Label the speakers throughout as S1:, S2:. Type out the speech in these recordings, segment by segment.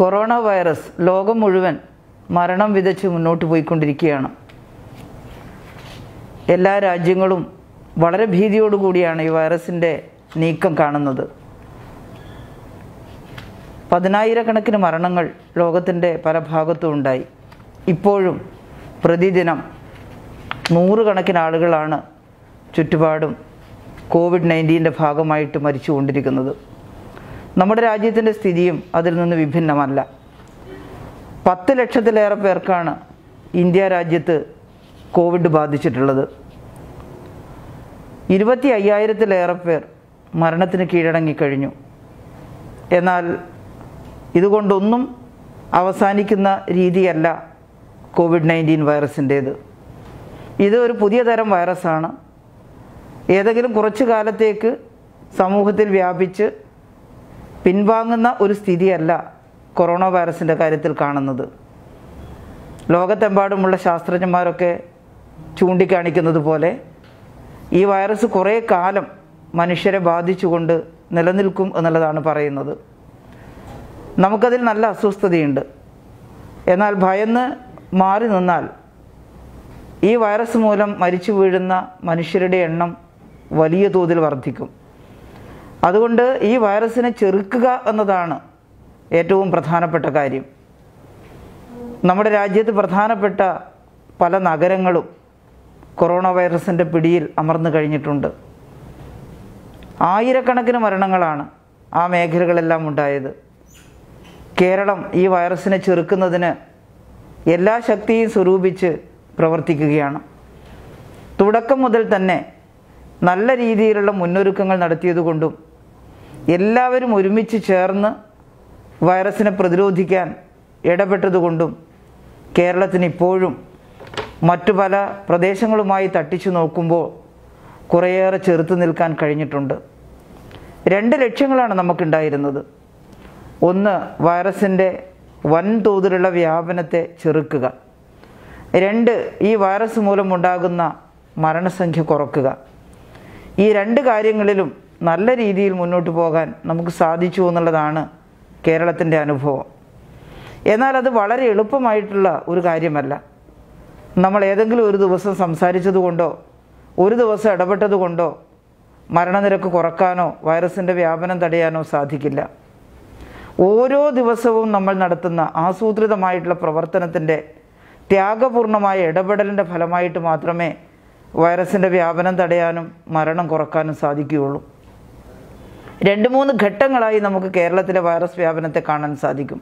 S1: corona virus ലോകം മുഴുവൻ മരണം വിതച്ച് മുന്നോട്ട് പോയിക്കൊണ്ടിരിക്കുകയാണ് എല്ലാ രാജ്യങ്ങളും വളരെ ഭീതിയോടുകൂടിയാണ് ഈ വൈറസിൻ്റെ നീക്കം കാണുന്നത് പതിനായിരക്കണക്കിന് മരണങ്ങൾ ലോകത്തിൻ്റെ പല ഭാഗത്തും ഉണ്ടായി ഇപ്പോഴും പ്രതിദിനം നൂറുകണക്കിന് ആളുകളാണ് ചുറ്റുപാടും കോവിഡ് നയൻറ്റീൻ്റെ ഭാഗമായിട്ട് മരിച്ചുകൊണ്ടിരിക്കുന്നത് നമ്മുടെ രാജ്യത്തിൻ്റെ സ്ഥിതിയും അതിൽ നിന്ന് വിഭിന്നമല്ല പത്ത് ലക്ഷത്തിലേറെ പേർക്കാണ് ഇന്ത്യ രാജ്യത്ത് കോവിഡ് ബാധിച്ചിട്ടുള്ളത് ഇരുപത്തി അയ്യായിരത്തിലേറെ പേർ മരണത്തിന് കീഴടങ്ങിക്കഴിഞ്ഞു എന്നാൽ ഇതുകൊണ്ടൊന്നും അവസാനിക്കുന്ന രീതിയല്ല കോവിഡ് നയൻറ്റീൻ വൈറസിൻ്റേത് ഇത് ഒരു പുതിയ തരം വൈറസാണ് ഏതെങ്കിലും കുറച്ചു കാലത്തേക്ക് സമൂഹത്തിൽ വ്യാപിച്ച് പിൻവാങ്ങുന്ന ഒരു സ്ഥിതിയല്ല കൊറോണ വൈറസിൻ്റെ കാര്യത്തിൽ കാണുന്നത് ലോകത്തെമ്പാടുമുള്ള ശാസ്ത്രജ്ഞന്മാരൊക്കെ ചൂണ്ടിക്കാണിക്കുന്നത് പോലെ ഈ വൈറസ് കുറേ കാലം മനുഷ്യരെ ബാധിച്ചുകൊണ്ട് നിലനിൽക്കും എന്നുള്ളതാണ് പറയുന്നത് നമുക്കതിൽ നല്ല അസ്വസ്ഥതയുണ്ട് എന്നാൽ ഭയന്ന് മാറി നിന്നാൽ ഈ വൈറസ് മൂലം മരിച്ചു വീഴുന്ന മനുഷ്യരുടെ എണ്ണം വലിയ തോതിൽ വർദ്ധിക്കും അതുകൊണ്ട് ഈ വൈറസിനെ ചെറുക്കുക എന്നതാണ് ഏറ്റവും പ്രധാനപ്പെട്ട കാര്യം നമ്മുടെ രാജ്യത്ത് പ്രധാനപ്പെട്ട പല നഗരങ്ങളും കൊറോണ വൈറസിൻ്റെ പിടിയിൽ അമർന്നു കഴിഞ്ഞിട്ടുണ്ട് ആയിരക്കണക്കിന് മരണങ്ങളാണ് ആ മേഖലകളെല്ലാം ഉണ്ടായത് കേരളം ഈ വൈറസിനെ ചെറുക്കുന്നതിന് എല്ലാ ശക്തിയും സ്വരൂപിച്ച് പ്രവർത്തിക്കുകയാണ് തുടക്കം മുതൽ തന്നെ നല്ല രീതിയിലുള്ള മുന്നൊരുക്കങ്ങൾ നടത്തിയതുകൊണ്ടും എല്ലാവരും ഒരുമിച്ച് ചേർന്ന് വൈറസിനെ പ്രതിരോധിക്കാൻ ഇടപെട്ടതുകൊണ്ടും കേരളത്തിന് ഇപ്പോഴും മറ്റു പല പ്രദേശങ്ങളുമായി തട്ടിച്ചു നോക്കുമ്പോൾ കുറേയേറെ ചെറുത്തു നിൽക്കാൻ കഴിഞ്ഞിട്ടുണ്ട് രണ്ട് ലക്ഷ്യങ്ങളാണ് നമുക്കുണ്ടായിരുന്നത് ഒന്ന് വൈറസിൻ്റെ വൻതോതിലുള്ള വ്യാപനത്തെ ചെറുക്കുക രണ്ട് ഈ വൈറസ് മൂലമുണ്ടാകുന്ന മരണസംഖ്യ കുറക്കുക ഈ രണ്ട് കാര്യങ്ങളിലും നല്ല രീതിയിൽ മുന്നോട്ട് പോകാൻ നമുക്ക് സാധിച്ചു എന്നുള്ളതാണ് കേരളത്തിൻ്റെ അനുഭവം എന്നാൽ അത് വളരെ എളുപ്പമായിട്ടുള്ള ഒരു കാര്യമല്ല നമ്മൾ ഏതെങ്കിലും ഒരു ദിവസം സംസാരിച്ചത് കൊണ്ടോ ഒരു ദിവസം ഇടപെട്ടത് കൊണ്ടോ മരണനിരക്ക് കുറക്കാനോ വൈറസിൻ്റെ വ്യാപനം തടയാനോ സാധിക്കില്ല ഓരോ ദിവസവും നമ്മൾ നടത്തുന്ന ആസൂത്രിതമായിട്ടുള്ള പ്രവർത്തനത്തിൻ്റെ ത്യാഗപൂർണമായ ഇടപെടലിൻ്റെ ഫലമായിട്ട് മാത്രമേ വൈറസിൻ്റെ വ്യാപനം തടയാനും മരണം കുറക്കാനും സാധിക്കുകയുള്ളൂ രണ്ട് മൂന്ന് ഘട്ടങ്ങളായി നമുക്ക് കേരളത്തിലെ വൈറസ് വ്യാപനത്തെ കാണാൻ സാധിക്കും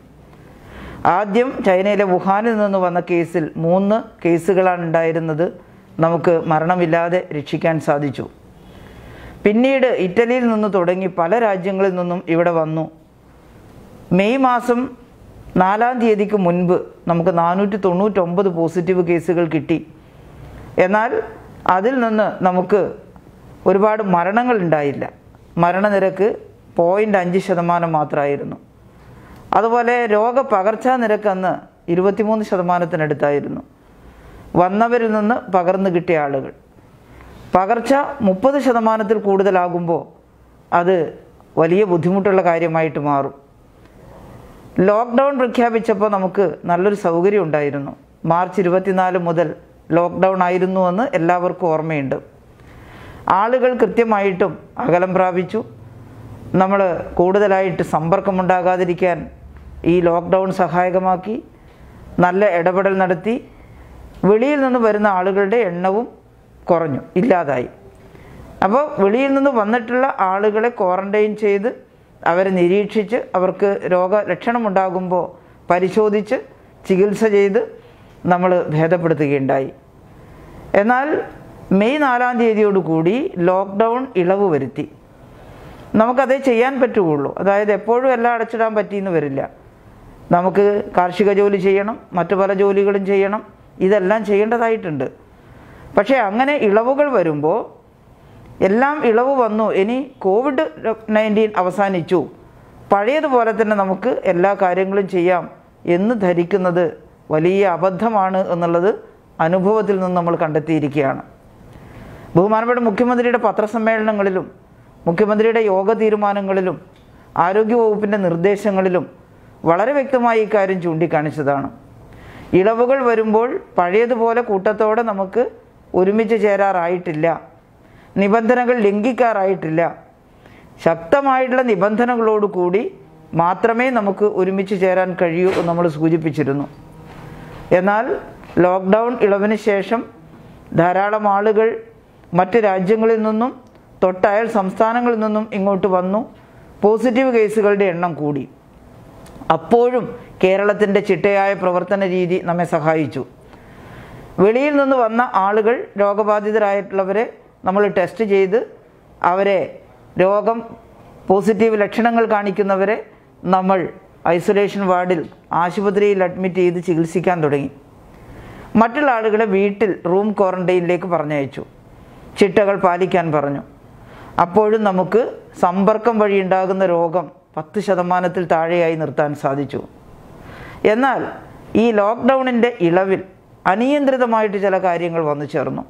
S1: ആദ്യം ചൈനയിലെ വുഹാനിൽ നിന്ന് വന്ന കേസിൽ മൂന്ന് കേസുകളാണ് ഉണ്ടായിരുന്നത് നമുക്ക് മരണമില്ലാതെ രക്ഷിക്കാൻ സാധിച്ചു പിന്നീട് ഇറ്റലിയിൽ നിന്ന് തുടങ്ങി പല രാജ്യങ്ങളിൽ നിന്നും ഇവിടെ വന്നു മെയ് മാസം നാലാം തീയതിക്ക് മുൻപ് നമുക്ക് നാനൂറ്റി തൊണ്ണൂറ്റൊമ്പത് പോസിറ്റീവ് കേസുകൾ കിട്ടി എന്നാൽ അതിൽ നിന്ന് നമുക്ക് ഒരുപാട് മരണങ്ങൾ ഉണ്ടായില്ല മരണനിരക്ക് പോയിൻ്റ് അഞ്ച് ശതമാനം മാത്രമായിരുന്നു അതുപോലെ രോഗപകർച്ചാ നിരക്ക് അന്ന് ഇരുപത്തിമൂന്ന് ശതമാനത്തിനടുത്തായിരുന്നു വന്നവരിൽ നിന്ന് പകർന്നു കിട്ടിയ ആളുകൾ പകർച്ച മുപ്പത് ശതമാനത്തിൽ കൂടുതലാകുമ്പോൾ അത് വലിയ ബുദ്ധിമുട്ടുള്ള കാര്യമായിട്ട് മാറും ലോക്ക്ഡൗൺ പ്രഖ്യാപിച്ചപ്പോൾ നമുക്ക് നല്ലൊരു സൗകര്യം ഉണ്ടായിരുന്നു മാർച്ച് ഇരുപത്തിനാല് മുതൽ ലോക്ക്ഡൗൺ ആയിരുന്നുവെന്ന് എല്ലാവർക്കും ഓർമ്മയുണ്ട് ആളുകൾ കൃത്യമായിട്ടും അകലം പ്രാപിച്ചു നമ്മൾ കൂടുതലായിട്ട് സമ്പർക്കമുണ്ടാകാതിരിക്കാൻ ഈ ലോക്ക്ഡൗൺ സഹായകമാക്കി നല്ല ഇടപെടൽ നടത്തി വെളിയിൽ നിന്ന് വരുന്ന ആളുകളുടെ എണ്ണവും കുറഞ്ഞു ഇല്ലാതായി അപ്പോൾ വെളിയിൽ നിന്ന് വന്നിട്ടുള്ള ആളുകളെ ക്വാറന്റൈൻ ചെയ്ത് അവരെ നിരീക്ഷിച്ച് അവർക്ക് രോഗലക്ഷണമുണ്ടാകുമ്പോൾ പരിശോധിച്ച് ചികിത്സ ചെയ്ത് നമ്മൾ ഭേദപ്പെടുത്തുകയുണ്ടായി എന്നാൽ മെയ് നാലാം തീയതിയോടുകൂടി ലോക്ക്ഡൗൺ ഇളവ് വരുത്തി നമുക്കതേ ചെയ്യാൻ പറ്റുകയുള്ളൂ അതായത് എപ്പോഴും എല്ലാം അടച്ചിടാൻ പറ്റിയെന്ന് വരില്ല നമുക്ക് കാർഷിക ജോലി ചെയ്യണം മറ്റു പല ജോലികളും ചെയ്യണം ഇതെല്ലാം ചെയ്യേണ്ടതായിട്ടുണ്ട് പക്ഷേ അങ്ങനെ ഇളവുകൾ വരുമ്പോൾ എല്ലാം ഇളവ് വന്നു ഇനി കോവിഡ് നയൻറ്റീൻ അവസാനിച്ചു പഴയതുപോലെ തന്നെ നമുക്ക് എല്ലാ കാര്യങ്ങളും ചെയ്യാം എന്ന് ധരിക്കുന്നത് വലിയ അബദ്ധമാണ് എന്നുള്ളത് അനുഭവത്തിൽ നിന്ന് നമ്മൾ കണ്ടെത്തിയിരിക്കുകയാണ് ബഹുമാനപ്പെട്ട മുഖ്യമന്ത്രിയുടെ പത്രസമ്മേളനങ്ങളിലും മുഖ്യമന്ത്രിയുടെ യോഗ തീരുമാനങ്ങളിലും ആരോഗ്യവകുപ്പിൻ്റെ നിർദ്ദേശങ്ങളിലും വളരെ വ്യക്തമായി ഇക്കാര്യം ചൂണ്ടിക്കാണിച്ചതാണ് ഇളവുകൾ വരുമ്പോൾ പഴയതുപോലെ കൂട്ടത്തോടെ നമുക്ക് ഒരുമിച്ച് ചേരാറായിട്ടില്ല നിബന്ധനകൾ ലംഘിക്കാറായിട്ടില്ല ശക്തമായിട്ടുള്ള നിബന്ധനകളോടുകൂടി മാത്രമേ നമുക്ക് ഒരുമിച്ച് ചേരാൻ കഴിയൂ എന്ന് നമ്മൾ സൂചിപ്പിച്ചിരുന്നു എന്നാൽ ലോക്ക്ഡൗൺ ഇളവിന് ശേഷം ധാരാളം ആളുകൾ മറ്റ് രാജ്യങ്ങളിൽ നിന്നും തൊട്ടയൽ സംസ്ഥാനങ്ങളിൽ നിന്നും ഇങ്ങോട്ട് വന്നു പോസിറ്റീവ് കേസുകളുടെ എണ്ണം കൂടി അപ്പോഴും കേരളത്തിൻ്റെ ചിട്ടയായ പ്രവർത്തന രീതി നമ്മെ സഹായിച്ചു വെളിയിൽ നിന്ന് വന്ന ആളുകൾ രോഗബാധിതരായിട്ടുള്ളവരെ നമ്മൾ ടെസ്റ്റ് ചെയ്ത് അവരെ രോഗം പോസിറ്റീവ് ലക്ഷണങ്ങൾ കാണിക്കുന്നവരെ നമ്മൾ ഐസൊലേഷൻ വാർഡിൽ ആശുപത്രിയിൽ അഡ്മിറ്റ് ചെയ്ത് ചികിത്സിക്കാൻ തുടങ്ങി മറ്റുള്ള ആളുകളെ വീട്ടിൽ റൂം ക്വാറന്റൈനിലേക്ക് പറഞ്ഞയച്ചു ചിട്ടകൾ പാലിക്കാൻ പറഞ്ഞു അപ്പോഴും നമുക്ക് സമ്പർക്കം വഴി ഉണ്ടാകുന്ന രോഗം പത്ത് ശതമാനത്തിൽ താഴെയായി നിർത്താൻ സാധിച്ചു എന്നാൽ ഈ ലോക്ക്ഡൗണിൻ്റെ ഇളവിൽ അനിയന്ത്രിതമായിട്ട് ചില കാര്യങ്ങൾ വന്നു ചേർന്നു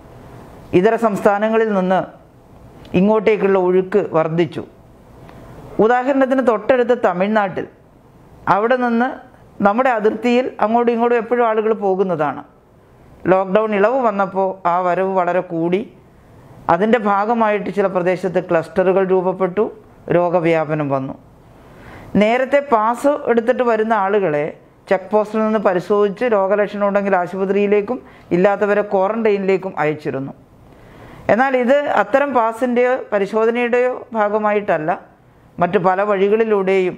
S1: ഇതര സംസ്ഥാനങ്ങളിൽ നിന്ന് ഇങ്ങോട്ടേക്കുള്ള ഒഴുക്ക് വർദ്ധിച്ചു ഉദാഹരണത്തിന് തൊട്ടടുത്ത തമിഴ്നാട്ടിൽ അവിടെ നിന്ന് നമ്മുടെ അതിർത്തിയിൽ അങ്ങോട്ടും ഇങ്ങോട്ടും എപ്പോഴും ആളുകൾ പോകുന്നതാണ് ലോക്ക്ഡൗൺ ഇളവ് വന്നപ്പോൾ ആ വരവ് വളരെ കൂടി അതിൻ്റെ ഭാഗമായിട്ട് ചില പ്രദേശത്ത് ക്ലസ്റ്ററുകൾ രൂപപ്പെട്ടു രോഗവ്യാപനം വന്നു നേരത്തെ പാസ് എടുത്തിട്ട് വരുന്ന ആളുകളെ ചെക്ക് പോസ്റ്റിൽ നിന്ന് പരിശോധിച്ച് രോഗലക്ഷണം ഉണ്ടെങ്കിൽ ആശുപത്രിയിലേക്കും ഇല്ലാത്തവരെ ക്വാറന്റൈനിലേക്കും അയച്ചിരുന്നു എന്നാൽ ഇത് അത്തരം പാസിൻ്റെയോ പരിശോധനയുടെയോ ഭാഗമായിട്ടല്ല മറ്റു പല വഴികളിലൂടെയും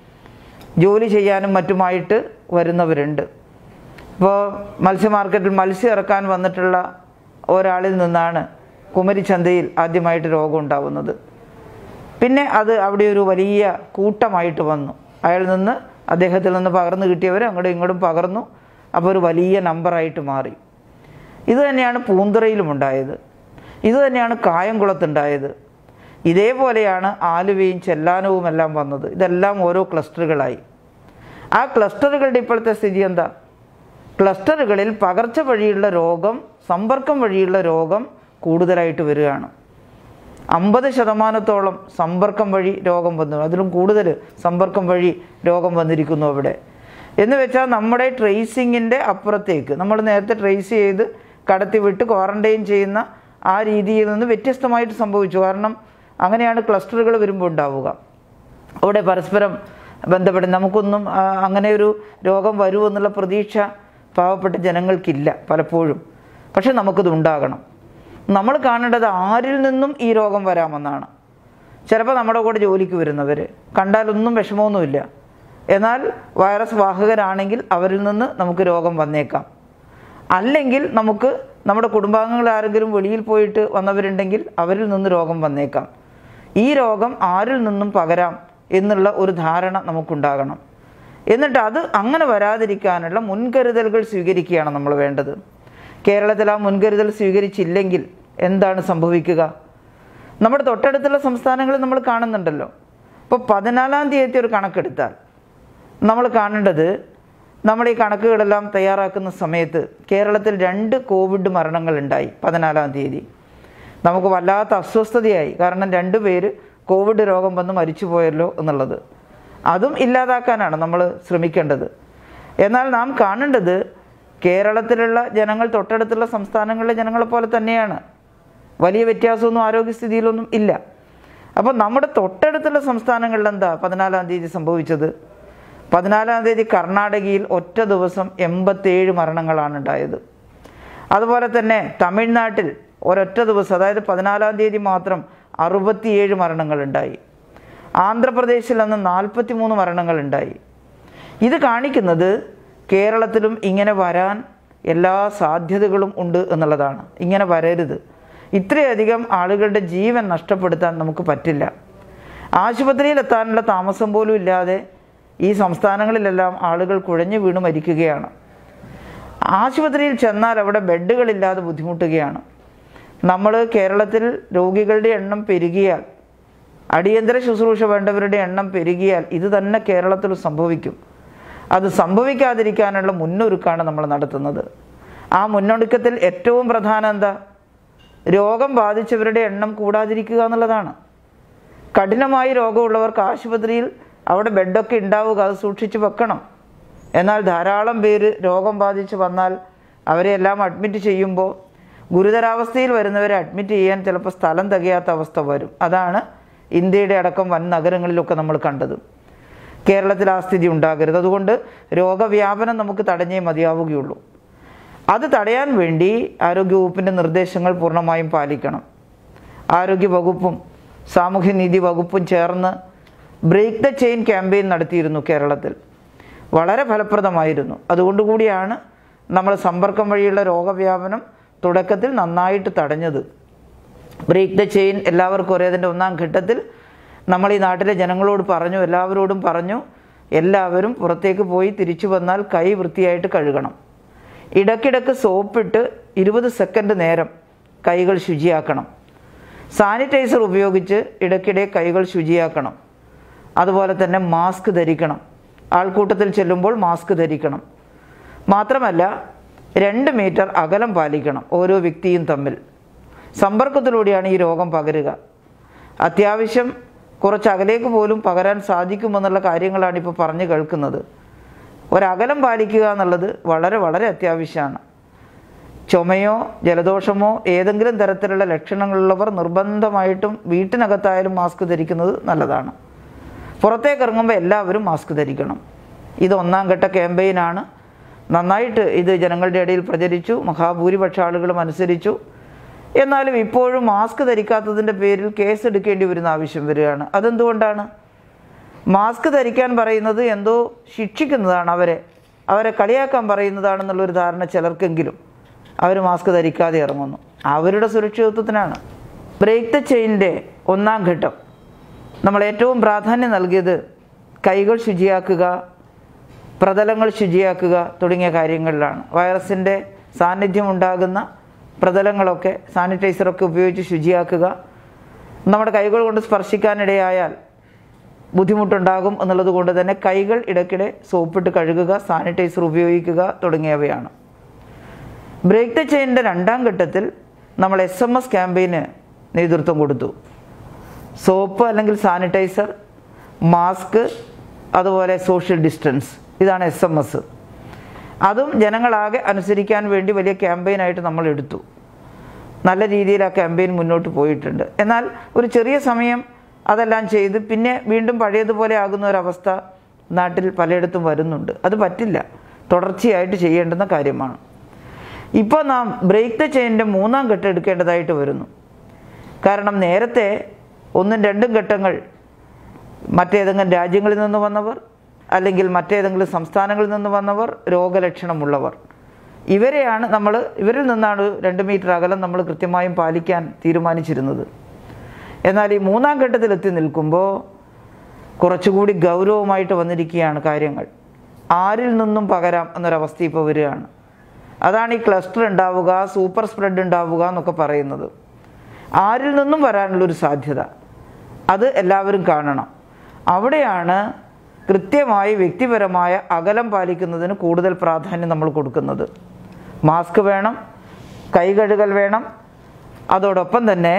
S1: ജോലി ചെയ്യാനും മറ്റുമായിട്ട് വരുന്നവരുണ്ട് ഇപ്പോൾ മത്സ്യ മാർക്കറ്റിൽ മത്സ്യം ഇറക്കാൻ വന്നിട്ടുള്ള ഒരാളിൽ നിന്നാണ് കുമരിച്ചന്തയിൽ ആദ്യമായിട്ട് രോഗം ഉണ്ടാവുന്നത് പിന്നെ അത് അവിടെ ഒരു വലിയ കൂട്ടമായിട്ട് വന്നു അയാൾ നിന്ന് അദ്ദേഹത്തിൽ നിന്ന് പകർന്നു കിട്ടിയവർ അങ്ങോട്ടും ഇങ്ങോട്ടും പകർന്നു അപ്പോൾ ഒരു വലിയ നമ്പറായിട്ട് മാറി ഇത് തന്നെയാണ് പൂന്തുറയിലും ഉണ്ടായത് ഇത് തന്നെയാണ് കായംകുളത്തുണ്ടായത് ഇതേപോലെയാണ് ആലുവയും ചെല്ലാനവും എല്ലാം വന്നത് ഇതെല്ലാം ഓരോ ക്ലസ്റ്ററുകളായി ആ ക്ലസ്റ്ററുകളുടെ ഇപ്പോഴത്തെ സ്ഥിതി എന്താ ക്ലസ്റ്ററുകളിൽ പകർച്ച വഴിയുള്ള രോഗം സമ്പർക്കം വഴിയുള്ള രോഗം കൂടുതലായിട്ട് വരികയാണ് അമ്പത് ശതമാനത്തോളം സമ്പർക്കം വഴി രോഗം വന്നു അതിലും കൂടുതൽ സമ്പർക്കം വഴി രോഗം വന്നിരിക്കുന്നു അവിടെ എന്ന് വെച്ചാൽ നമ്മുടെ ട്രേസിങ്ങിൻ്റെ അപ്പുറത്തേക്ക് നമ്മൾ നേരത്തെ ട്രേസ് ചെയ്ത് കടത്തി വിട്ട് ക്വാറന്റൈൻ ചെയ്യുന്ന ആ രീതിയിൽ നിന്ന് വ്യത്യസ്തമായിട്ട് സംഭവിച്ചു കാരണം അങ്ങനെയാണ് ക്ലസ്റ്ററുകൾ വരുമ്പോൾ ഉണ്ടാവുക അവിടെ പരസ്പരം ബന്ധപ്പെട്ട് നമുക്കൊന്നും ആ, അങ്ങനെ ഒരു രോഗം വരുമെന്നുള്ള പ്രതീക്ഷ പാവപ്പെട്ട ജനങ്ങൾക്കില്ല പലപ്പോഴും പക്ഷെ നമുക്കിത് ഉണ്ടാകണം നമ്മൾ കാണേണ്ടത് ആരിൽ നിന്നും ഈ രോഗം വരാമെന്നാണ് ചിലപ്പോൾ നമ്മുടെ കൂടെ ജോലിക്ക് വരുന്നവർ കണ്ടാലൊന്നും വിഷമമൊന്നുമില്ല എന്നാൽ വൈറസ് വാഹകരാണെങ്കിൽ അവരിൽ നിന്ന് നമുക്ക് രോഗം വന്നേക്കാം അല്ലെങ്കിൽ നമുക്ക് നമ്മുടെ കുടുംബാംഗങ്ങൾ ആരെങ്കിലും വെളിയിൽ പോയിട്ട് വന്നവരുണ്ടെങ്കിൽ അവരിൽ നിന്ന് രോഗം വന്നേക്കാം ഈ രോഗം ആരിൽ നിന്നും പകരാം എന്നുള്ള ഒരു ധാരണ നമുക്കുണ്ടാകണം എന്നിട്ട് അത് അങ്ങനെ വരാതിരിക്കാനുള്ള മുൻകരുതലുകൾ സ്വീകരിക്കുകയാണ് നമ്മൾ വേണ്ടത് കേരളത്തിൽ ആ മുൻകരുതൽ സ്വീകരിച്ചില്ലെങ്കിൽ എന്താണ് സംഭവിക്കുക നമ്മുടെ തൊട്ടടുത്തുള്ള സംസ്ഥാനങ്ങളിൽ നമ്മൾ കാണുന്നുണ്ടല്ലോ ഇപ്പോൾ പതിനാലാം തീയതി ഒരു കണക്കെടുത്താൽ നമ്മൾ കാണേണ്ടത് നമ്മൾ ഈ കണക്കുകളെല്ലാം തയ്യാറാക്കുന്ന സമയത്ത് കേരളത്തിൽ രണ്ട് കോവിഡ് മരണങ്ങൾ ഉണ്ടായി പതിനാലാം തീയതി നമുക്ക് വല്ലാത്ത അസ്വസ്ഥതയായി കാരണം രണ്ട് പേര് കോവിഡ് രോഗം വന്ന് മരിച്ചു പോയല്ലോ എന്നുള്ളത് അതും ഇല്ലാതാക്കാനാണ് നമ്മൾ ശ്രമിക്കേണ്ടത് എന്നാൽ നാം കാണേണ്ടത് കേരളത്തിലുള്ള ജനങ്ങൾ തൊട്ടടുത്തുള്ള സംസ്ഥാനങ്ങളിലെ ജനങ്ങളെ പോലെ തന്നെയാണ് വലിയ വ്യത്യാസമൊന്നും ആരോഗ്യസ്ഥിതിയിലൊന്നും ഇല്ല അപ്പോൾ നമ്മുടെ തൊട്ടടുത്തുള്ള സംസ്ഥാനങ്ങളിൽ എന്താ പതിനാലാം തീയതി സംഭവിച്ചത് പതിനാലാം തീയതി കർണാടകയിൽ ഒറ്റ ദിവസം എൺപത്തേഴ് മരണങ്ങളാണ് ഉണ്ടായത് അതുപോലെ തന്നെ തമിഴ്നാട്ടിൽ ഒരൊറ്റ ദിവസം അതായത് പതിനാലാം തീയതി മാത്രം അറുപത്തിയേഴ് മരണങ്ങളുണ്ടായി ആന്ധ്രാപ്രദേശിൽ അന്ന് നാൽപ്പത്തി മൂന്ന് മരണങ്ങളുണ്ടായി ഇത് കാണിക്കുന്നത് കേരളത്തിലും ഇങ്ങനെ വരാൻ എല്ലാ സാധ്യതകളും ഉണ്ട് എന്നുള്ളതാണ് ഇങ്ങനെ വരരുത് ഇത്രയധികം ആളുകളുടെ ജീവൻ നഷ്ടപ്പെടുത്താൻ നമുക്ക് പറ്റില്ല ആശുപത്രിയിൽ എത്താനുള്ള താമസം പോലും ഇല്ലാതെ ഈ സംസ്ഥാനങ്ങളിലെല്ലാം ആളുകൾ കുഴഞ്ഞു വീണ് മരിക്കുകയാണ് ആശുപത്രിയിൽ ചെന്നാൽ അവിടെ ബെഡുകളില്ലാതെ ബുദ്ധിമുട്ടുകയാണ് നമ്മൾ കേരളത്തിൽ രോഗികളുടെ എണ്ണം പെരുകിയാൽ അടിയന്തര ശുശ്രൂഷ വേണ്ടവരുടെ എണ്ണം പെരുകിയാൽ ഇത് തന്നെ കേരളത്തിൽ സംഭവിക്കും അത് സംഭവിക്കാതിരിക്കാനുള്ള മുന്നൊരുക്കാണ് നമ്മൾ നടത്തുന്നത് ആ മുന്നൊരുക്കത്തിൽ ഏറ്റവും പ്രധാനം എന്താ രോഗം ബാധിച്ചവരുടെ എണ്ണം കൂടാതിരിക്കുക എന്നുള്ളതാണ് കഠിനമായി രോഗമുള്ളവർക്ക് ആശുപത്രിയിൽ അവിടെ ബെഡൊക്കെ ഉണ്ടാവുക അത് സൂക്ഷിച്ച് വെക്കണം എന്നാൽ ധാരാളം പേര് രോഗം ബാധിച്ച് വന്നാൽ അവരെ എല്ലാം അഡ്മിറ്റ് ചെയ്യുമ്പോൾ ഗുരുതരാവസ്ഥയിൽ വരുന്നവരെ അഡ്മിറ്റ് ചെയ്യാൻ ചിലപ്പോൾ സ്ഥലം തികയാത്ത അവസ്ഥ വരും അതാണ് ഇന്ത്യയുടെ അടക്കം വൻ നഗരങ്ങളിലൊക്കെ നമ്മൾ കണ്ടത് കേരളത്തിൽ ആ സ്ഥിതി ഉണ്ടാകരുത് അതുകൊണ്ട് രോഗവ്യാപനം നമുക്ക് തടഞ്ഞേ മതിയാവുകയുള്ളൂ അത് തടയാൻ വേണ്ടി ആരോഗ്യവകുപ്പിൻ്റെ നിർദ്ദേശങ്ങൾ പൂർണ്ണമായും പാലിക്കണം ആരോഗ്യ വകുപ്പും സാമൂഹ്യനീതി വകുപ്പും ചേർന്ന് ബ്രേക്ക് ദ ചെയിൻ ക്യാമ്പയിൻ നടത്തിയിരുന്നു കേരളത്തിൽ വളരെ ഫലപ്രദമായിരുന്നു അതുകൊണ്ടുകൂടിയാണ് നമ്മൾ സമ്പർക്കം വഴിയുള്ള രോഗവ്യാപനം തുടക്കത്തിൽ നന്നായിട്ട് തടഞ്ഞത് ബ്രേക്ക് ദ ചെയിൻ എല്ലാവർക്കും ഒരേതിൻ്റെ ഒന്നാം ഘട്ടത്തിൽ നമ്മൾ ഈ നാട്ടിലെ ജനങ്ങളോട് പറഞ്ഞു എല്ലാവരോടും പറഞ്ഞു എല്ലാവരും പുറത്തേക്ക് പോയി തിരിച്ചു വന്നാൽ കൈ വൃത്തിയായിട്ട് കഴുകണം ഇടയ്ക്കിടയ്ക്ക് സോപ്പിട്ട് ഇരുപത് സെക്കൻഡ് നേരം കൈകൾ ശുചിയാക്കണം സാനിറ്റൈസർ ഉപയോഗിച്ച് ഇടയ്ക്കിടെ കൈകൾ ശുചിയാക്കണം അതുപോലെ തന്നെ മാസ്ക് ധരിക്കണം ആൾക്കൂട്ടത്തിൽ ചെല്ലുമ്പോൾ മാസ്ക് ധരിക്കണം മാത്രമല്ല രണ്ട് മീറ്റർ അകലം പാലിക്കണം ഓരോ വ്യക്തിയും തമ്മിൽ സമ്പർക്കത്തിലൂടെയാണ് ഈ രോഗം പകരുക അത്യാവശ്യം കുറച്ച് അകലേക്ക് പോലും പകരാൻ സാധിക്കുമെന്നുള്ള കാര്യങ്ങളാണ് ഇപ്പോൾ പറഞ്ഞു കേൾക്കുന്നത് ഒരകലം പാലിക്കുക എന്നുള്ളത് വളരെ വളരെ അത്യാവശ്യമാണ് ചുമയോ ജലദോഷമോ ഏതെങ്കിലും തരത്തിലുള്ള ലക്ഷണങ്ങളുള്ളവർ നിർബന്ധമായിട്ടും വീട്ടിനകത്തായാലും മാസ്ക് ധരിക്കുന്നത് നല്ലതാണ് പുറത്തേക്ക് ഇറങ്ങുമ്പോൾ എല്ലാവരും മാസ്ക് ധരിക്കണം ഇത് ഒന്നാം ഘട്ട ക്യാമ്പയിനാണ് നന്നായിട്ട് ഇത് ജനങ്ങളുടെ ഇടയിൽ പ്രചരിച്ചു മഹാഭൂരിപക്ഷ ആളുകളും അനുസരിച്ചു എന്നാലും ഇപ്പോഴും മാസ്ക് ധരിക്കാത്തതിൻ്റെ പേരിൽ കേസ് എടുക്കേണ്ടി വരുന്ന ആവശ്യം വരികയാണ് അതെന്തുകൊണ്ടാണ് മാസ്ക് ധരിക്കാൻ പറയുന്നത് എന്തോ ശിക്ഷിക്കുന്നതാണ് അവരെ അവരെ കളിയാക്കാൻ പറയുന്നതാണെന്നുള്ളൊരു ധാരണ ചിലർക്കെങ്കിലും അവർ മാസ്ക് ധരിക്കാതെ ഇറങ്ങുന്നു അവരുടെ സുരക്ഷിതത്വത്തിനാണ് ബ്രേക്ക് ദ ചെയിൻ്റെ ഒന്നാം ഘട്ടം നമ്മൾ ഏറ്റവും പ്രാധാന്യം നൽകിയത് കൈകൾ ശുചിയാക്കുക പ്രതലങ്ങൾ ശുചിയാക്കുക തുടങ്ങിയ കാര്യങ്ങളിലാണ് വൈറസിൻ്റെ സാന്നിധ്യം ഉണ്ടാകുന്ന പ്രതലങ്ങളൊക്കെ സാനിറ്റൈസറൊക്കെ ഉപയോഗിച്ച് ശുചിയാക്കുക നമ്മുടെ കൈകൾ കൊണ്ട് സ്പർശിക്കാനിടയായാൽ ബുദ്ധിമുട്ടുണ്ടാകും എന്നുള്ളത് കൊണ്ട് തന്നെ കൈകൾ ഇടയ്ക്കിടെ സോപ്പിട്ട് കഴുകുക സാനിറ്റൈസർ ഉപയോഗിക്കുക തുടങ്ങിയവയാണ് ബ്രേക്ക് ദ ചെയിൻ്റെ രണ്ടാം ഘട്ടത്തിൽ നമ്മൾ എസ് എം എസ് ക്യാമ്പയിന് നേതൃത്വം കൊടുത്തു സോപ്പ് അല്ലെങ്കിൽ സാനിറ്റൈസർ മാസ്ക് അതുപോലെ സോഷ്യൽ ഡിസ്റ്റൻസ് ഇതാണ് എസ് എം എസ് അതും ജനങ്ങളാകെ അനുസരിക്കാൻ വേണ്ടി വലിയ ക്യാമ്പയിനായിട്ട് നമ്മൾ എടുത്തു നല്ല രീതിയിൽ ആ ക്യാമ്പയിൻ മുന്നോട്ട് പോയിട്ടുണ്ട് എന്നാൽ ഒരു ചെറിയ സമയം അതെല്ലാം ചെയ്ത് പിന്നെ വീണ്ടും പഴയതുപോലെ ആകുന്ന ഒരവസ്ഥ നാട്ടിൽ പലയിടത്തും വരുന്നുണ്ട് അത് പറ്റില്ല തുടർച്ചയായിട്ട് ചെയ്യേണ്ടുന്ന കാര്യമാണ് ഇപ്പോൾ നാം ബ്രേക്ക് ദ ചെയിൻ്റെ മൂന്നാം ഘട്ടം എടുക്കേണ്ടതായിട്ട് വരുന്നു കാരണം നേരത്തെ ഒന്നും രണ്ടും ഘട്ടങ്ങൾ മറ്റേതെങ്കിലും രാജ്യങ്ങളിൽ നിന്ന് വന്നവർ അല്ലെങ്കിൽ മറ്റേതെങ്കിലും സംസ്ഥാനങ്ങളിൽ നിന്ന് വന്നവർ രോഗലക്ഷണമുള്ളവർ ഇവരെയാണ് നമ്മൾ ഇവരിൽ നിന്നാണ് രണ്ട് മീറ്റർ അകലം നമ്മൾ കൃത്യമായും പാലിക്കാൻ തീരുമാനിച്ചിരുന്നത് എന്നാൽ ഈ മൂന്നാം ഘട്ടത്തിൽ എത്തി നിൽക്കുമ്പോൾ കുറച്ചുകൂടി ഗൗരവമായിട്ട് വന്നിരിക്കുകയാണ് കാര്യങ്ങൾ ആരിൽ നിന്നും പകരാം എന്നൊരവസ്ഥ ഇപ്പോൾ വരികയാണ് അതാണ് ഈ ക്ലസ്റ്റർ ഉണ്ടാവുക സൂപ്പർ സ്പ്രെഡ് ഉണ്ടാവുക എന്നൊക്കെ പറയുന്നത് ആരിൽ നിന്നും വരാനുള്ളൊരു സാധ്യത അത് എല്ലാവരും കാണണം അവിടെയാണ് കൃത്യമായി വ്യക്തിപരമായ അകലം പാലിക്കുന്നതിന് കൂടുതൽ പ്രാധാന്യം നമ്മൾ കൊടുക്കുന്നത് മാസ്ക് വേണം കൈ കഴുകൽ വേണം അതോടൊപ്പം തന്നെ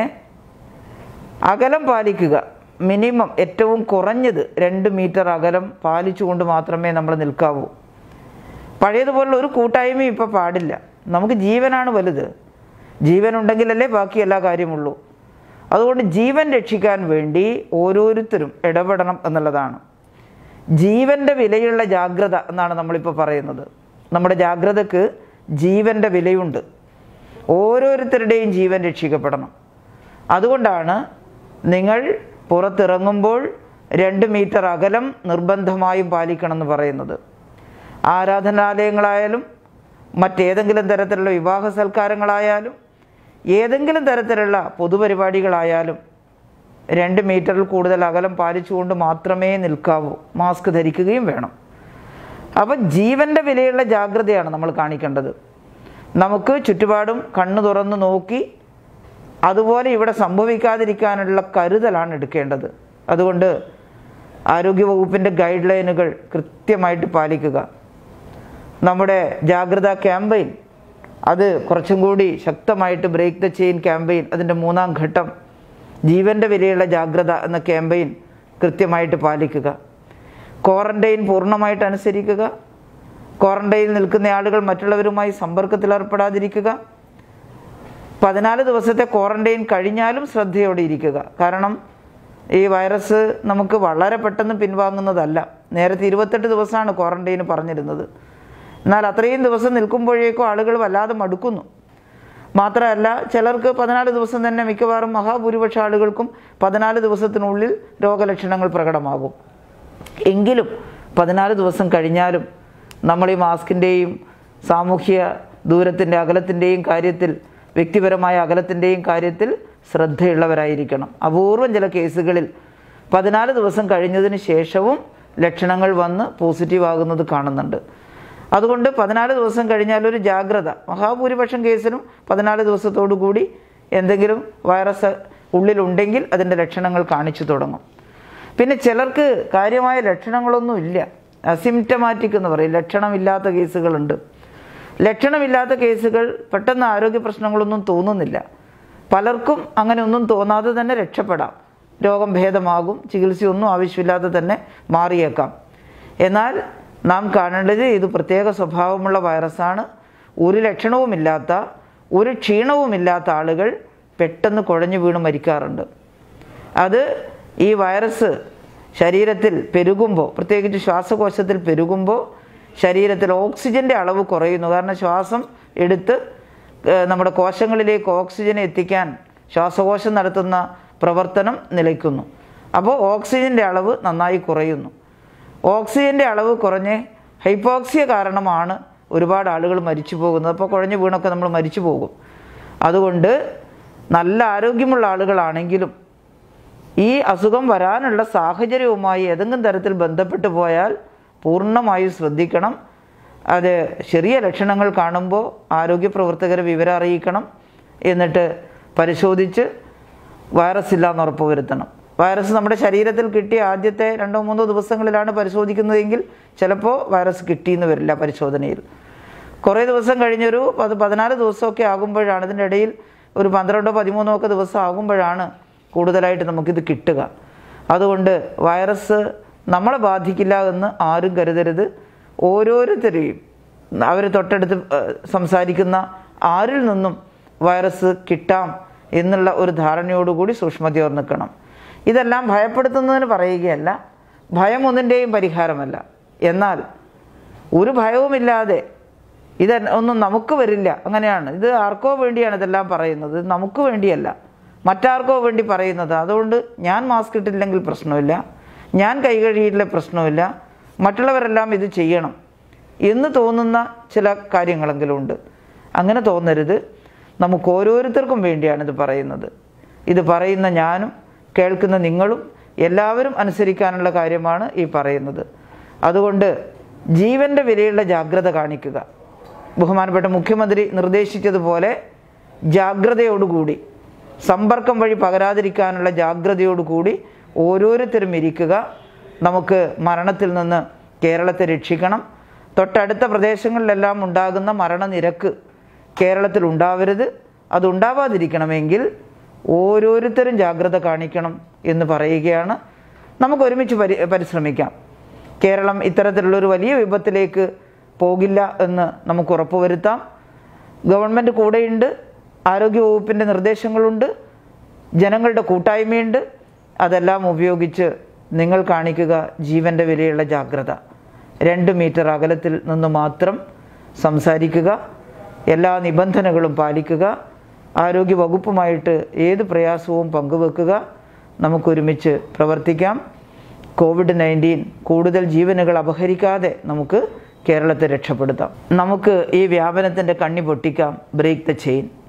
S1: അകലം പാലിക്കുക മിനിമം ഏറ്റവും കുറഞ്ഞത് രണ്ട് മീറ്റർ അകലം പാലിച്ചുകൊണ്ട് മാത്രമേ നമ്മൾ നിൽക്കാവൂ പഴയതുപോലുള്ള ഒരു കൂട്ടായ്മയും ഇപ്പോൾ പാടില്ല നമുക്ക് ജീവനാണ് വലുത് ജീവൻ ഉണ്ടെങ്കിലല്ലേ ബാക്കി എല്ലാ കാര്യമുള്ളൂ അതുകൊണ്ട് ജീവൻ രക്ഷിക്കാൻ വേണ്ടി ഓരോരുത്തരും ഇടപെടണം എന്നുള്ളതാണ് ജീവൻ്റെ വിലയുള്ള ജാഗ്രത എന്നാണ് നമ്മളിപ്പോൾ പറയുന്നത് നമ്മുടെ ജാഗ്രതക്ക് ജീവൻ്റെ വിലയുണ്ട് ഓരോരുത്തരുടെയും ജീവൻ രക്ഷിക്കപ്പെടണം അതുകൊണ്ടാണ് നിങ്ങൾ പുറത്തിറങ്ങുമ്പോൾ രണ്ട് മീറ്റർ അകലം നിർബന്ധമായും പാലിക്കണം എന്ന് പറയുന്നത് ആരാധനാലയങ്ങളായാലും മറ്റേതെങ്കിലും തരത്തിലുള്ള വിവാഹ സൽക്കാരങ്ങളായാലും ഏതെങ്കിലും തരത്തിലുള്ള പൊതുപരിപാടികളായാലും രണ്ട് മീറ്ററിൽ കൂടുതൽ അകലം പാലിച്ചുകൊണ്ട് മാത്രമേ നിൽക്കാവൂ മാസ്ക് ധരിക്കുകയും വേണം അപ്പം ജീവൻ്റെ വിലയുള്ള ജാഗ്രതയാണ് നമ്മൾ കാണിക്കേണ്ടത് നമുക്ക് ചുറ്റുപാടും കണ്ണു തുറന്ന് നോക്കി അതുപോലെ ഇവിടെ സംഭവിക്കാതിരിക്കാനുള്ള കരുതലാണ് എടുക്കേണ്ടത് അതുകൊണ്ട് ആരോഗ്യവകുപ്പിൻ്റെ ഗൈഡ് ലൈനുകൾ കൃത്യമായിട്ട് പാലിക്കുക നമ്മുടെ ജാഗ്രതാ ക്യാമ്പയിൻ അത് കുറച്ചും കൂടി ശക്തമായിട്ട് ബ്രേക്ക് ദ ചെയിൻ ക്യാമ്പയിൻ അതിൻ്റെ മൂന്നാം ഘട്ടം ജീവൻ്റെ വിലയുള്ള ജാഗ്രത എന്ന ക്യാമ്പയിൻ കൃത്യമായിട്ട് പാലിക്കുക ക്വാറന്റൈൻ പൂർണ്ണമായിട്ട് അനുസരിക്കുക ക്വാറന്റൈനിൽ നിൽക്കുന്ന ആളുകൾ മറ്റുള്ളവരുമായി സമ്പർക്കത്തിൽ ഏർപ്പെടാതിരിക്കുക പതിനാല് ദിവസത്തെ ക്വാറന്റൈൻ കഴിഞ്ഞാലും ശ്രദ്ധയോടെ ഇരിക്കുക കാരണം ഈ വൈറസ് നമുക്ക് വളരെ പെട്ടെന്ന് പിൻവാങ്ങുന്നതല്ല നേരത്തെ ഇരുപത്തെട്ട് ദിവസമാണ് ക്വാറന്റൈന് പറഞ്ഞിരുന്നത് എന്നാൽ അത്രയും ദിവസം നിൽക്കുമ്പോഴേക്കും ആളുകൾ വല്ലാതെ മടുക്കുന്നു മാത്രമല്ല ചിലർക്ക് പതിനാല് ദിവസം തന്നെ മിക്കവാറും മഹാഭൂരിപക്ഷ ആളുകൾക്കും പതിനാല് ദിവസത്തിനുള്ളിൽ രോഗലക്ഷണങ്ങൾ പ്രകടമാകും എങ്കിലും പതിനാല് ദിവസം കഴിഞ്ഞാലും നമ്മൾ ഈ മാസ്കിൻ്റെയും സാമൂഹ്യ ദൂരത്തിൻ്റെ അകലത്തിൻ്റെയും കാര്യത്തിൽ വ്യക്തിപരമായ അകലത്തിൻ്റെയും കാര്യത്തിൽ ശ്രദ്ധയുള്ളവരായിരിക്കണം അപൂർവം ചില കേസുകളിൽ പതിനാല് ദിവസം കഴിഞ്ഞതിന് ശേഷവും ലക്ഷണങ്ങൾ വന്ന് പോസിറ്റീവ് ആകുന്നത് കാണുന്നുണ്ട് അതുകൊണ്ട് പതിനാല് ദിവസം കഴിഞ്ഞാൽ ഒരു ജാഗ്രത മഹാഭൂരിപക്ഷം കേസിലും പതിനാല് ദിവസത്തോടു കൂടി എന്തെങ്കിലും വൈറസ് ഉള്ളിലുണ്ടെങ്കിൽ അതിൻ്റെ ലക്ഷണങ്ങൾ കാണിച്ചു തുടങ്ങും പിന്നെ ചിലർക്ക് കാര്യമായ ലക്ഷണങ്ങളൊന്നും ഇല്ല അസിംറ്റമാറ്റിക് എന്ന് പറയും ലക്ഷണമില്ലാത്ത കേസുകളുണ്ട് ലക്ഷണമില്ലാത്ത കേസുകൾ പെട്ടെന്ന് ആരോഗ്യ പ്രശ്നങ്ങളൊന്നും തോന്നുന്നില്ല പലർക്കും അങ്ങനെ ഒന്നും തോന്നാതെ തന്നെ രക്ഷപ്പെടാം രോഗം ഭേദമാകും ചികിത്സയൊന്നും ആവശ്യമില്ലാതെ തന്നെ മാറിയേക്കാം എന്നാൽ നാം കാണേണ്ടത് ഇത് പ്രത്യേക സ്വഭാവമുള്ള വൈറസാണ് ഒരു ലക്ഷണവുമില്ലാത്ത ഒരു ക്ഷീണവുമില്ലാത്ത ആളുകൾ പെട്ടെന്ന് കുഴഞ്ഞു വീണ് മരിക്കാറുണ്ട് അത് ഈ വൈറസ് ശരീരത്തിൽ പെരുകുമ്പോൾ പ്രത്യേകിച്ച് ശ്വാസകോശത്തിൽ പെരുകുമ്പോൾ ശരീരത്തിൽ ഓക്സിജൻ്റെ അളവ് കുറയുന്നു കാരണം ശ്വാസം എടുത്ത് ഏഹ്, നമ്മുടെ കോശങ്ങളിലേക്ക് ഓക്സിജൻ എത്തിക്കാൻ ശ്വാസകോശം നടത്തുന്ന പ്രവർത്തനം നിലയ്ക്കുന്നു അപ്പോൾ ഓക്സിജൻ്റെ അളവ് നന്നായി കുറയുന്നു ഓക്സിജൻ്റെ അളവ് കുറഞ്ഞ് ഹൈപ്പോക്സിയ കാരണമാണ് ഒരുപാട് ആളുകൾ മരിച്ചു പോകുന്നത് അപ്പോൾ കുഴഞ്ഞു വീണൊക്കെ നമ്മൾ മരിച്ചു പോകും അതുകൊണ്ട് നല്ല ആരോഗ്യമുള്ള ആളുകളാണെങ്കിലും ഈ അസുഖം വരാനുള്ള സാഹചര്യവുമായി ഏതെങ്കിലും തരത്തിൽ ബന്ധപ്പെട്ടു പോയാൽ പൂർണ്ണമായും ശ്രദ്ധിക്കണം അത് ചെറിയ ലക്ഷണങ്ങൾ കാണുമ്പോൾ ആരോഗ്യ പ്രവർത്തകരെ വിവരം അറിയിക്കണം എന്നിട്ട് പരിശോധിച്ച് വൈറസ് ഇല്ലാന്ന് ഉറപ്പുവരുത്തണം വൈറസ് നമ്മുടെ ശരീരത്തിൽ കിട്ടിയ ആദ്യത്തെ രണ്ടോ മൂന്നോ ദിവസങ്ങളിലാണ് പരിശോധിക്കുന്നതെങ്കിൽ ചിലപ്പോൾ വൈറസ് കിട്ടിയെന്ന് വരില്ല പരിശോധനയിൽ കുറേ ദിവസം കഴിഞ്ഞൊരു പത് പതിനാല് ദിവസമൊക്കെ ആകുമ്പോഴാണ് ഇതിൻ്റെ ഇടയിൽ ഒരു പന്ത്രണ്ടോ പതിമൂന്നോ ഒക്കെ ദിവസം ആകുമ്പോഴാണ് കൂടുതലായിട്ട് നമുക്കിത് കിട്ടുക അതുകൊണ്ട് വൈറസ് നമ്മളെ ബാധിക്കില്ല എന്ന് ആരും കരുതരുത് ഓരോരുത്തരെയും അവർ തൊട്ടടുത്ത് ഏഹ്, സംസാരിക്കുന്ന ആരിൽ നിന്നും വൈറസ് കിട്ടാം എന്നുള്ള ഒരു ധാരണയോടുകൂടി സൂക്ഷ്മതയോർ നിൽക്കണം ഇതെല്ലാം ഭയപ്പെടുത്തുന്നതിന് പറയുകയല്ല ഭയം ഒന്നിൻ്റെയും പരിഹാരമല്ല എന്നാൽ ഒരു ഭയവുമില്ലാതെ ഇത് ഒന്നും നമുക്ക് വരില്ല അങ്ങനെയാണ് ഇത് ആർക്കോ വേണ്ടിയാണ് ഇതെല്ലാം പറയുന്നത് ഇത് നമുക്ക് വേണ്ടിയല്ല മറ്റാർക്കോ വേണ്ടി പറയുന്നത് അതുകൊണ്ട് ഞാൻ മാസ്ക് ഇട്ടില്ലെങ്കിൽ പ്രശ്നമില്ല ഞാൻ കൈ കഴുകിയിട്ടില്ല പ്രശ്നമില്ല മറ്റുള്ളവരെല്ലാം ഇത് ചെയ്യണം എന്ന് തോന്നുന്ന ചില കാര്യങ്ങളെങ്കിലും ഉണ്ട് അങ്ങനെ തോന്നരുത് നമുക്ക് ഓരോരുത്തർക്കും വേണ്ടിയാണ് ഇത് പറയുന്നത് ഇത് പറയുന്ന ഞാനും കേൾക്കുന്ന നിങ്ങളും എല്ലാവരും അനുസരിക്കാനുള്ള കാര്യമാണ് ഈ പറയുന്നത് അതുകൊണ്ട് ജീവൻ്റെ വിലയുള്ള ജാഗ്രത കാണിക്കുക ബഹുമാനപ്പെട്ട മുഖ്യമന്ത്രി നിർദ്ദേശിച്ചതുപോലെ ജാഗ്രതയോടുകൂടി സമ്പർക്കം വഴി പകരാതിരിക്കാനുള്ള ജാഗ്രതയോടുകൂടി ഓരോരുത്തരും ഇരിക്കുക നമുക്ക് മരണത്തിൽ നിന്ന് കേരളത്തെ രക്ഷിക്കണം തൊട്ടടുത്ത പ്രദേശങ്ങളിലെല്ലാം ഉണ്ടാകുന്ന മരണനിരക്ക് കേരളത്തിൽ ഉണ്ടാവരുത് അതുണ്ടാവാതിരിക്കണമെങ്കിൽ ഓരോരുത്തരും ജാഗ്രത കാണിക്കണം എന്ന് പറയുകയാണ് നമുക്ക് ഒരുമിച്ച് പരി പരിശ്രമിക്കാം കേരളം ഇത്തരത്തിലുള്ളൊരു വലിയ വിപത്തിലേക്ക് പോകില്ല എന്ന് നമുക്ക് ഉറപ്പുവരുത്താം ഗവൺമെൻറ് കൂടെയുണ്ട് ആരോഗ്യവകുപ്പിൻ്റെ നിർദ്ദേശങ്ങളുണ്ട് ജനങ്ങളുടെ കൂട്ടായ്മയുണ്ട് അതെല്ലാം ഉപയോഗിച്ച് നിങ്ങൾ കാണിക്കുക ജീവൻ്റെ വിലയുള്ള ജാഗ്രത രണ്ട് മീറ്റർ അകലത്തിൽ നിന്ന് മാത്രം സംസാരിക്കുക എല്ലാ നിബന്ധനകളും പാലിക്കുക ആരോഗ്യ വകുപ്പുമായിട്ട് ഏത് പ്രയാസവും പങ്കുവെക്കുക നമുക്കൊരുമിച്ച് പ്രവർത്തിക്കാം കോവിഡ് നയൻറ്റീൻ കൂടുതൽ ജീവനുകൾ അപഹരിക്കാതെ നമുക്ക് കേരളത്തെ രക്ഷപ്പെടുത്താം നമുക്ക് ഈ വ്യാപനത്തിൻ്റെ കണ്ണി പൊട്ടിക്കാം ബ്രേക്ക് ദ ചെയിൻ